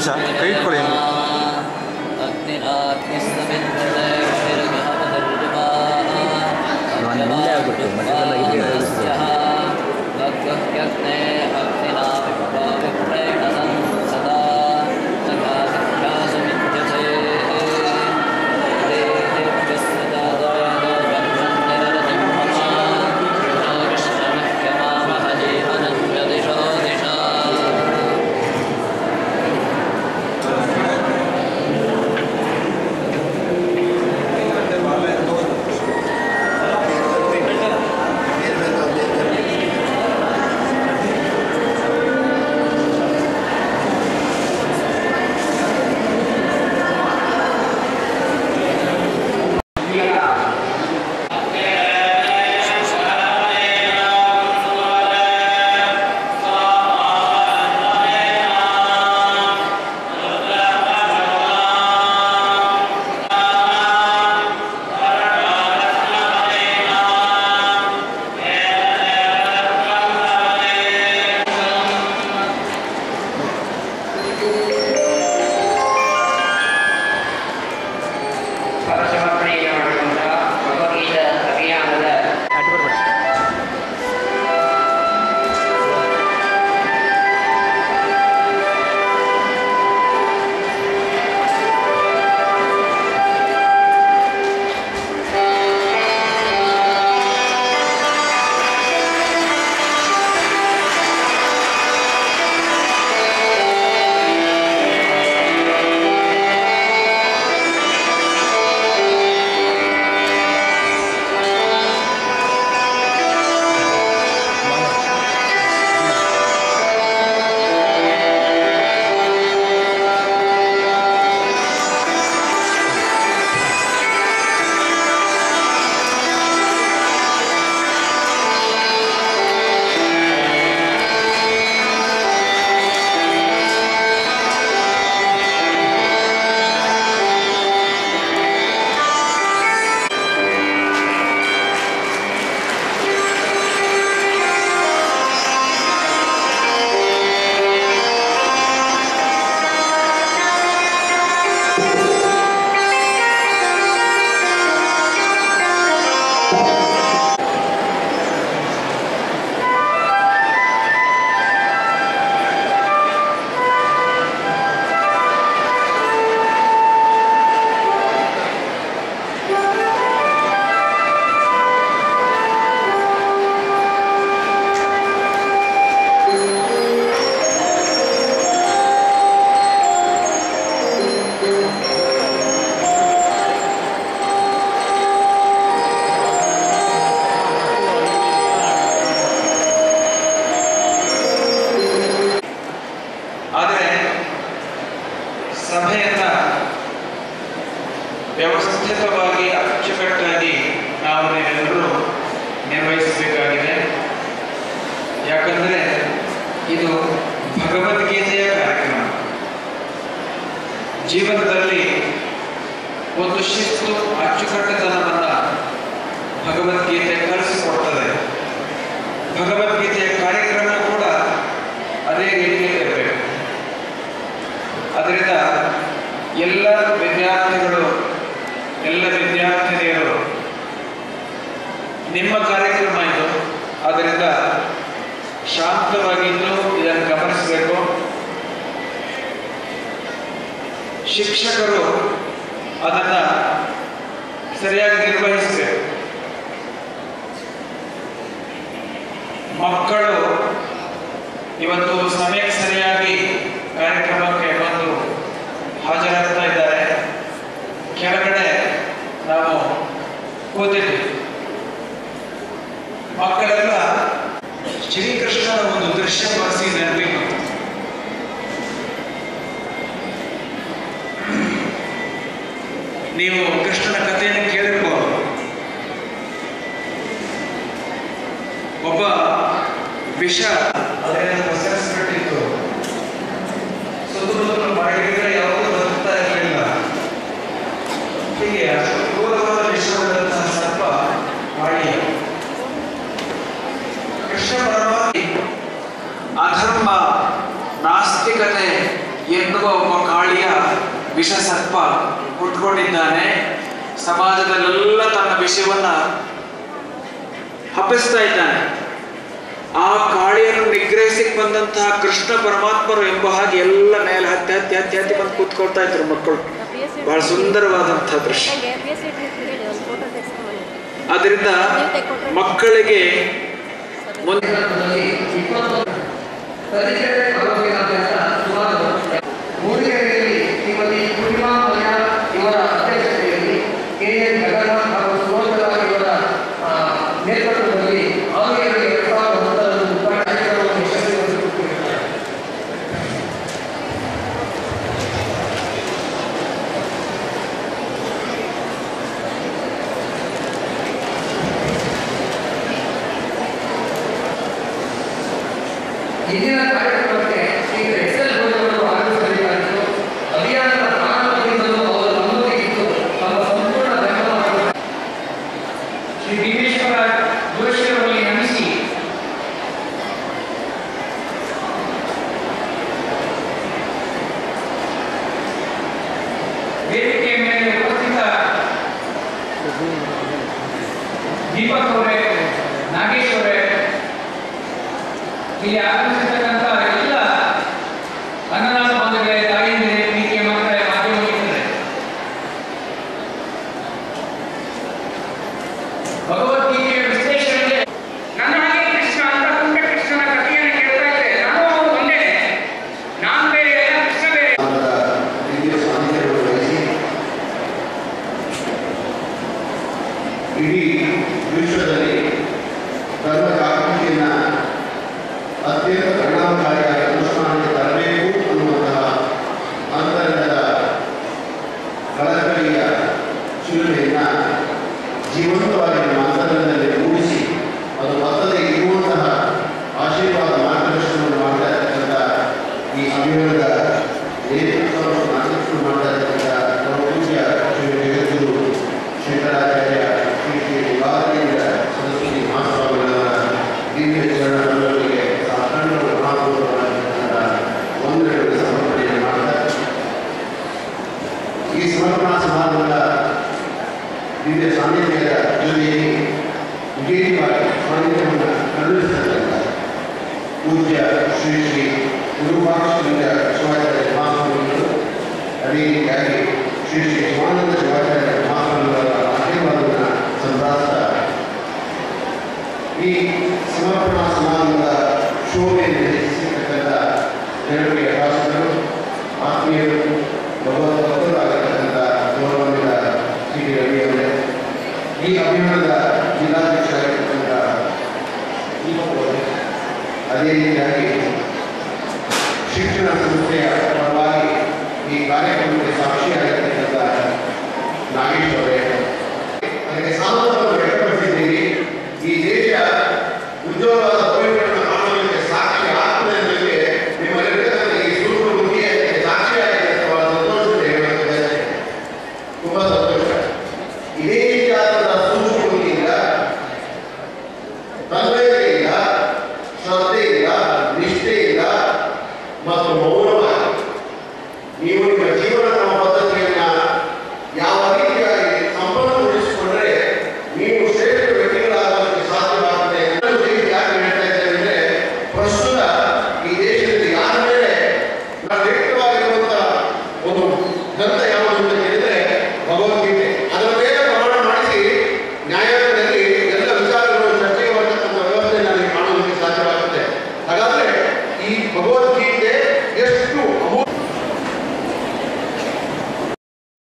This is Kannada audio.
ನಿಮಿಷ ಕೈ ಇಟ್ಕೊಳ್ಳಿ ನಾನು ಮುಂದೆ ಆಗ್ಬಿಟ್ಟು ಮನೆಯಲ್ಲ ಇಲ್ಲಿ ಸಮರ್ಪಣೆಯನ್ನು ಮಾಡಿಕೊಂಡ ಭಗವದ್ಗೀತಾ ಅಭಿಯಾನದ ಅಡ್ಡು ಬರ್ಬೇಡ ಆದರೆ ಸಭೆಯನ್ನ ವ್ಯವಸ್ಥಿತವಾಗಿ ಅಚ್ಚುಕಟ್ಟಾಗಿ ನಾವು ನೀವೆಲ್ಲರೂ ನಿರ್ವಹಿಸಬೇಕಾಗಿದೆ ಯಾಕಂದರೆ ಇದು ಭಗವದ್ಗೀತೆಯ ಕಾರ್ಯಕ್ರಮ ಜೀವನದಲ್ಲಿ ಒಂದು ಶಿಸ್ತು ಅಚ್ಚುಕಟ್ಟುತನವನ್ನು ಭಗವದ್ಗೀತೆ ಕಲಿಸಿಕೊಡ್ತದೆ ಭಗವದ್ಗೀತೆಯ ಕಾರ್ಯಕ್ರಮ ಕೂಡ ಅದೇ ರೀತಿಯಲ್ಲಿ ಇರಬೇಕು ಅದರಿಂದ ಎಲ್ಲ ವಿದ್ಯಾರ್ಥಿಗಳು ಎಲ್ಲ ವಿದ್ಯಾರ್ಥಿನಿಯರು ನಿಮ್ಮ ಕಾರ್ಯಕ್ರಮ ಇದು ಆದ್ದರಿಂದ ಶಾಂತವಾಗಿದ್ದು ಇದನ್ನು ಗಮನಿಸಬೇಕು ಶಿಕ್ಷಕರು ಅದನ್ನ ಸರಿಯಾಗಿ ನಿರ್ವಹಿಸಬೇಕು ಮಕ್ಕಳು ಇವತ್ತು ಸಮಯಕ್ಕೆ ಸರಿಯಾಗಿ ಕಾರ್ಯಕ್ರಮಕ್ಕೆ ಬಂದು ಹಾಜರಾಗ್ತಾ ಇದ್ದಾರೆ ಕೆಳಗಡೆ ನಾವು ಕೂತಿದ್ವಿ ಮಕ್ಕಳೆಲ್ಲ ಶ್ರೀಕೃಷ್ಣನ ಒಂದು ದೃಶ್ಯ ಬಳಸಿ ನೆನಪಿಗೆ ಬಂತು. ನೀವು ಕೃಷ್ಣನ ಕಥೆಯನ್ನು ಕೇಳಿರ್ಬೋದು ಒಬ್ಬ ವಿಷ ಅದರಿಂದ ಪಸರಿಸ್ಬಿಟ್ಟಿತ್ತು ಸುತ್ತಮುತ್ತಲು ಮರಗಿದ್ರೆ ಯಾವುದೂ ಬದುಕ್ತಾ ಇರಲಿಲ್ಲ ಹೀಗೆ ಅಷ್ಟು ಕ್ರೂರವಾದ ವಿಷವಾದಂತಹ ಸರ್ಪ ಮಾಡಿ ಕೃಷ್ಣ ಪರವಾಗಿ ಅಧರ್ಮ ನಾಸ್ತಿಕತೆ ಎನ್ನುವ ಒಬ್ಬ ಕಾಳಿಯ ವಿಷ ಸರ್ಪ ಹುಟ್ಕೊಂಡಿದ್ದಾನೆ ಸಮಾಜದಲ್ಲೆಲ್ಲ ತನ್ನ ವಿಷಯವನ್ನ ಹಬ್ಬಿಸ್ತಾ ಇದ್ದಾನೆ ಆ ಕಾಳಿಯನ್ನು ನಿಗ್ರಹಿಸಿಕ್ ಬಂದಂತಹ ಕೃಷ್ಣ ಪರಮಾತ್ಮರು ಎಂಬ ಹಾಗೆ ಎಲ್ಲ ಮೇಲೆ ಹತ್ತಿ ಹತ್ತಿ ಹತ್ತಿ ಹತ್ತಿ ಬಂದು ಕೂತ್ಕೊಳ್ತಾ ಇದ್ರು ಮಕ್ಕಳು ಬಹಳ ಸುಂದರವಾದಂತಹ ದೃಶ್ಯ ಆದ್ರಿಂದ ಮಕ್ಕಳಿಗೆ ಮುಂದೆ ತರೀಕೆರೆ ತಾಲೂಕಿನಾದ್ಯಂತ ಸುಮಾರು ಮೂಡಿಗೆರೆಯಲ್ಲಿ ಶ್ರೀಮತಿ ಪೂರ್ಣಿಮಾ ಮಲ್ಯಾಳ್ ಇವರ ಅಧ್ಯಕ್ಷತೆಯಲ್ಲಿ ಕೆ ಎನ್ ಜಗನ್ನಾಥ್ ಹಾಗೂ ಸುವರ್ಣ ಇವರ ಆ, ನೇತೃತ್ವದಲ್ಲಿ ಆರುಗೆರೆ ಎರಡು ಸಾವಿರದ ಹತ್ತರಂದು ಕಾರ್ಯಕ್ರಮವನ್ನು ಯಶಸ್ವಿಗೊಳಿಸಿದ್ದಾರೆ ಇಂದಿನ ಕಾರ್ಯಕ್ರಮಕ್ಕೆ ಶ್ರೀ ಎಕ್ಸೆಲ್ ಬೋರ್ಡ್ ಆಗಮಿಸಬೇಕಾಗಿತ್ತು ಅಭಿಯಾನದ ಪ್ರಾರಂಭದಿಂದಲೂ ಅವರು ನಮ್ಮೊಂದಿಗಿದ್ದು ತಮ್ಮ ಸಂಪೂರ್ಣ ಬೆಂಬಲವನ್ನು ಶ್ರೀ ಭೀಮೇಶ್ವರ ಜೋಶಿ ಅವರಲ್ಲಿ ನಮಿಸಿ ವೇದಿಕೆಯ ಮೇಲೆ ಉಪಸ್ಥಿತ ದೀಪಕ್ ಅವರೇ ನಾಗೇಶ್ ಅವರೇ ಇಲ್ಲಿ ಆಗಮಿಸಿರ್ತಕ್ಕಂಥ ಎಲ್ಲ ಅನ್ನದಾನ ಬಂಧುಗಳೇ ತಾಯಿಯಂದಿರೇ ಪ್ರೀತಿಯ ಮಕ್ಕಳೇ ಮಾಧ್ಯಮ ಮಿತ್ರರೇ ಭಗವದ್ಗೀತೆಯ ವಿಶ್ಲೇಷಣೆಗೆ ನನ್ನ ಹಾಗೆ ಕೃಷ್ಣ ಅಂತ ಪುಟ್ಟ ಕೃಷ್ಣನ ಕಥೆಯನ್ನು ಕೇಳ್ತಾ ಇದ್ದೆ ನಾನು ಅವನು ಒಂದೇ ನಾನು ಬೇರೆ ಅಲ್ಲ ಕೃಷ್ಣ ಬೇರೆ ಪ್ರೀತಿಯ ಸಾನ್ನಿಧ್ಯವನ್ನು ವಹಿಸಿ ಇಡೀ ವಿಶ್ವದಲ್ಲಿ ಧರ್ಮ ಜಾಗೃತಿಯನ್ನು ಅತ್ಯಂತ ಪರಿಣಾಮಕಾರಿಯಾಗಿ ಅನುಷ್ಠಾನಕ್ಕೆ ತರಬೇಕು ಅನ್ನುವಂತಹ ಅಂತರಂಗದ ಕಳಕಳಿಯ ಚಿಲುಮೆಯನ್ನು ಜೀವಂತವಾಗಿ ನಮ್ಮ ಅಂತರಂಗದಲ್ಲಿ ಮೂಡಿಸಿ ಅದು ಮತ್ತದೇ ಇರುವಂತಹ ಆಶೀರ್ವಾದ ಮಾರ್ಗದರ್ಶನವನ್ನು ಮಾಡ್ತಾ ಇರ್ತಕ್ಕಂಥ ಈ ಅಭಿಯಾನದ ನೇತೃತ್ವವನ್ನು ಮಾರ್ಗದರ್ಶನ ಮಾಡ್ತಾ ಇರ್ತಕ್ಕಂಥ ನಮ್ಮ ಪೂಜ್ಯ ಶ್ರೀ ಜಗದ್ಗುರು ಶಂಕರಾಚಾರ್ಯ ಶ್ರೀ ಶ್ರೀ ಯುಗಾದೇಂದ್ರ ಸರಸ್ವತಿ ಮಹಾಸ್ವಾಮಿಗಳವರ ದಿವ್ಯ ಚರಣಗಳಿಗೆ ಸಾಧಾರಣ ಮಹಾಪೂರ್ವವಾಗಿರ್ತಕ್ಕಂಥ ವಂದನೆಗಳನ್ನು ಸಮರ್ಪಣೆಯನ್ನು ಮಾಡ್ತಾ ಈ ಸಮರ್ಪಣಾ ಸಮಾರಂಭದ ದಿವ್ಯ ಸಾನ್ನಿಧ್ಯದ ಜೊತೆಯಲ್ಲಿ ವಿಜಯವಾಗಿ ಸಾನ್ನಿಧ್ಯವನ್ನು ಕರುಣಿಸತಕ್ಕಂಥ ಪೂಜ್ಯ ಶ್ರೀ ಶ್ರೀ ಗುರುಪಾಕ್ಷಲಿಂಗ ಶಿವಾಚಾರ್ಯ ಮಹಾಸ್ವಾಮಿಗಳು ಅದೇ ರೀತಿಯಾಗಿ ಶ್ರೀ ಶ್ರೀ ಶಿವಾನಂದ ಶಿವಾಚಾರ್ಯ ಮಹಾಸ್ವಾಮಿಗಳ ಆಶೀರ್ವಾದವನ್ನು ಸಂಭ್ರಾಸ್ತ ಈ ಸಮರ್ಪಣಾ ಸಮಾರಂಭದ ಶೋಭೆಯನ್ನು ಹೆಚ್ಚಿಸಿರ್ತಕ್ಕಂಥ ಜನರಿಗೆ ಶಾಸಕರು ಆತ್ಮೀಯರು ಭಗವದ್ಭಕ್ತರು ಆಗಿರ್ತಕ್ಕಂಥ ಗೌರವಾನ್ವಿತ ಶ್ರೀ ರವಿ ಅವರೇ ಈ ಅಭಿಯಾನದ ಜಿಲ್ಲಾಧ್ಯಕ್ಷರಾಗಿರ್ತಕ್ಕಂಥ ದೀಪಕ್ ಅವರೇ ಅದೇ ರೀತಿಯಾಗಿ ಶಿಕ್ಷಣ ಸಂಸ್ಥೆಯ ಪರವಾಗಿ ಈ ಕಾರ್ಯಕ್ರಮಕ್ಕೆ ಸಾಕ್ಷಿಯಾಗಿರ್ತಕ್ಕಂಥ ನಾಗೇಶ್ ಅವರೇ ಅದಕ್ಕೆ ಸಾಮರ್ಥ್ಯವನ್ನು ವ್ಯಕ್ತಪಡಿಸಿದ್ದೀರಿ ಈ ದೇಶ ಉಜ್ವಲವಾದ ಭವಿಷ್ಯವನ್ನು ಕಾಣುವುದಕ್ಕೆ ಸಾಕ್ಷಿ ಆಗ್ತದೆ ಅನ್ನೋದಕ್ಕೆ ನಿಮ್ಮಲ್ಲಿರ್ತಕ್ಕಂಥ ಈ ಸೂಕ್ಷ್ಮ ಬುದ್ಧಿಯ ಸಾಕ್ಷಿಯಾಗಿದೆ ಅಂತ ಬಹಳ ಸಂತೋಷದಿಂದ ಹೇಳಬೇಕು ಬಯಸ್ತೇನೆ. ತುಂಬಾ ಸಂತೋಷ ಇದೇ ರೀತಿಯಾದಂತಹ ಸೂಕ್ಷ್ಮ ಬುದ್ಧಿಯಿಂದ ತನ್ಮಯತೆಯಿಂದ ಶ್ರದ್ಧೆಯಿಂದ ನಿಷ್ಠೆಯಿಂದ ಮತ್ತು ಮೌನವಾಗಿ ನೀವು ನಿಮ್ಮ ಜೀವನ ಕ್ರಮ ಪದ್ಧತಿಯನ್ನ ಯಾವ ರೀತಿಯಾಗಿ ಸಂಪನ್ನಗೊಳಿಸಿಕೊಂಡ್ರೆ ನೀವು ಶ್ರೇಷ್ಠ ವ್ಯಕ್ತಿಗಳಾಗೋದಕ್ಕೆ ಸಾಧ್ಯವಾಗುತ್ತೆ ಅನ್ನೋ ರೀತಿ ಯಾಕೆ ಹೇಳ್ತಾ ಇದ್ದೇವೆ ಅಂದ್ರೆ ಪ್ರಸ್ತುತ ಈ ದೇಶದಲ್ಲಿ ಯಾರ ಮೇಲೆ ನಾವು ವ್ಯಕ್ತವಾಗಿರುವಂತಹ ಒಂದು ಗ್ರಂಥ ಯಾವುದು ಅಂತ ಕೇಳಿದ್ರೆ ಭಗವದ್ಗೀತೆ ಅದರ ಮೇಲೆ ಪ್ರಮಾಣ ಮಾಡಿಸಿ ನ್ಯಾಯಾಲಯದಲ್ಲಿ ಎಲ್ಲ ವಿಚಾರಗಳು ಚರ್ಚೆಗೆ ಬರ್ತಕ್ಕಂಥ ವ್ಯವಸ್ಥೆ ನನಗೆ ಕಾಣೋದಕ್ಕೆ ಸಾಧ್ಯವಾಗುತ್ತೆ ಹಾಗಾದ್ರೆ ಈ ಭಗವದ್ಗೀತೆ